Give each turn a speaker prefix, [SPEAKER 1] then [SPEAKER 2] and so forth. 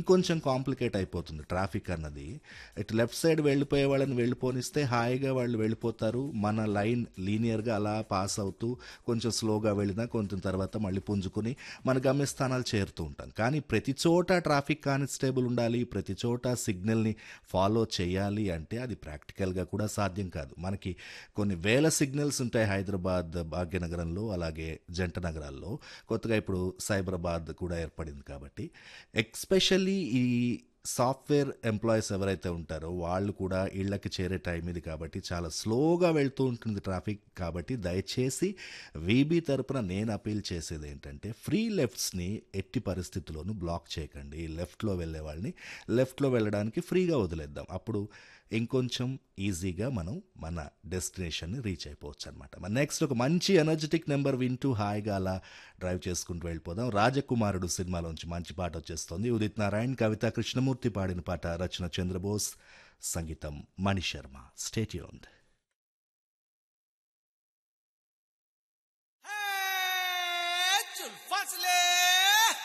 [SPEAKER 1] ఇంకొంచెం కాంప్లికేట్ అయిపోతుంది ట్రాఫిక్ అన్నది ఇటు లెఫ్ట్ సైడ్ వెళ్ళిపోయే వాళ్ళని వెళ్ళిపోనిస్తే హాయిగా వాళ్ళు వెళ్ళిపోతారు మన లైన్ లీనియర్గా అలా పాస్ అవుతూ కొంచెం స్లోగా వెళ్ళినా కొంచెం తర్వాత మళ్ళీ పుంజుకుని మన గమ్యస్థానాలు చేరుతూ ఉంటాం కానీ ప్రతి చోట ట్రాఫిక్ కానిస్టేబుల్ ఉండాలి ప్రతి చోట సిగ్నల్ని ఫాలో చేయాలి అంటే అది ప్రాక్టికల్గా కూడా సాధ్యం కాదు మనకి కొన్ని వేల సిగ్నల్స్ ఉంటాయి హైదరాబాద్ భాగ్యనగరంలో అలాగే జంట నగరాల్లో కొత్తగా ఇప్పుడు సైబరాబాద్ కూడా ఏర్పడింది కాబట్టి ఎక్స్పెషల్లీ ఈ సాఫ్ట్వేర్ ఎంప్లాయీస్ ఎవరైతే ఉంటారో వాళ్ళు కూడా ఇళ్ళకి చేరే టైం ఇది కాబట్టి చాలా స్లోగా వెళ్తూ ఉంటుంది ట్రాఫిక్ కాబట్టి దయచేసి వీబీ తరపున నేను అపీల్ చేసేది ఏంటంటే ఫ్రీ లెఫ్ట్స్ని ఎట్టి పరిస్థితుల్లోనూ బ్లాక్ చేయకండి లెఫ్ట్లో వెళ్ళే వాళ్ళని లెఫ్ట్లో వెళ్ళడానికి ఫ్రీగా వదిలేద్దాం అప్పుడు ఇంకొంచెం ఈజీగా మనం మన డెస్టినేషన్ని రీచ్ అయిపోవచ్చు అనమాట మన నెక్స్ట్ ఒక మంచి ఎనర్జెటిక్ నెంబర్ వింటూ హాయిగా అలా డ్రైవ్ చేసుకుంటూ వెళ్ళిపోదాం రాజకుమారుడు సినిమాలోంచి మంచి పాట వచ్చేస్తుంది ఉదిత్ నారాయణ్ కవిత కృష్ణమూర్తి పాడిన పాట రచన చంద్రబోస్ సంగీతం Mani Sharma stay tuned
[SPEAKER 2] Hey, Jul Fasile!